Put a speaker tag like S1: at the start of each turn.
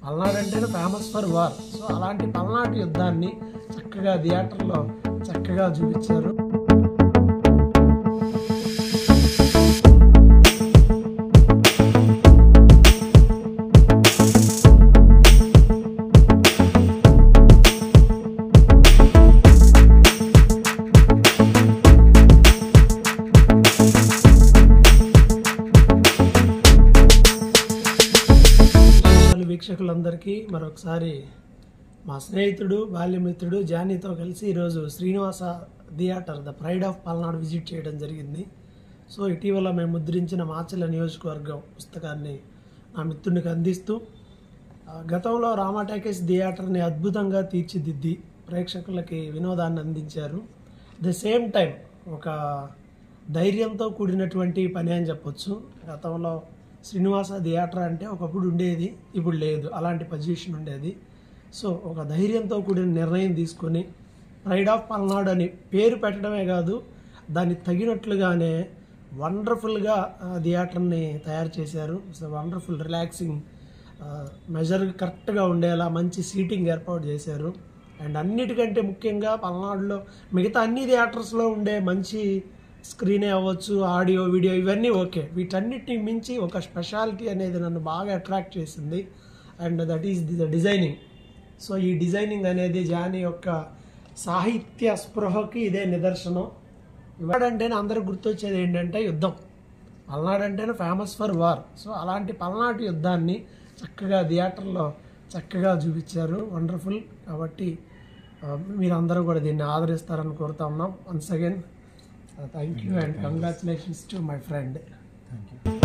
S1: పల్నాడు అంటేనే famous for war so అలాంటి పల్నాడు యుద్ధాన్ని చక్కగా థియేటర్లో చక్కగా చూపించారు విశాల వీక్షకులందరికీ మరొకసారి మా స్నేహితుడు బాల్యమిత్రుడు జానీతో కలిసి ఈరోజు Srinivasa theatre the pride of Palnadu visit చేయడం జరిగింది సో ఇటీవల మేము ముద్రించిన మాచల నియోజకవర్గం పుస్తకాన్ని నా మిత్రునికి అందిస్తూ ఆ, గతంలో రామా టాకీస్ థియేటర్ని అద్భుతంగా తీర్చిదిద్ది ప్రేక్షకులకి వినోదాన్ని అందించారు ద సేమ్ టైం ఒక ధైర్యంతో కూడినటువంటి పని అని చెప్పొచ్చు గతంలో శ్రీనివాస థియేటర్ అంటే ఒకప్పుడు ఉండేది ఇప్పుడు లేదు అలాంటి పొజిషన్ ఉండేది సో ఒక ధైర్యంతో కూడిన నిర్ణయం తీసుకొని ప్రైడ్ ఆఫ్ పల్నాడు అని పేరు పెట్టడమే కాదు దాన్ని తగినట్లుగానే వండర్ఫుల్గా థియేటర్ని తయారు చేశారు సో వండర్ఫుల్ రిలాక్సింగ్ మెజర్ కరెక్ట్గా ఉండేలా మంచి సీటింగ్ ఏర్పాటు చేశారు అండ్ అన్నిటికంటే ముఖ్యంగా పల్నాడులో మిగతా అన్ని థియేటర్స్లో ఉండే మంచి స్క్రీనే అవ్వచ్చు ఆడియో వీడియో ఇవన్నీ ఓకే వీటన్నిటిని మించి ఒక స్పెషాలిటీ అనేది నన్ను బాగా అట్రాక్ట్ చేసింది and that is the designing so ఈ డిజైనింగ్ అనేది జానీ యొక్క సాహిత్య స్పృహకి ఇదే నిదర్శనం ఇవాడంటేనే అందరికి గుర్తొచ్చేది ఏంటంటే యుద్ధం పల్నాడు అంటేనే ఫేమస్ ఫర్ వార్ సో అలాంటి పల్నాటి యుద్ధాన్ని చక్కగా థియేటర్లో చక్కగా చూపించారు వండర్ఫుల్ కాబట్టి ఆ, మీరందరూ కూడా దీన్ని ఆదరిస్తారని కోరుతా ఉన్నాం once again thank you and congratulations to my friend
S2: thank you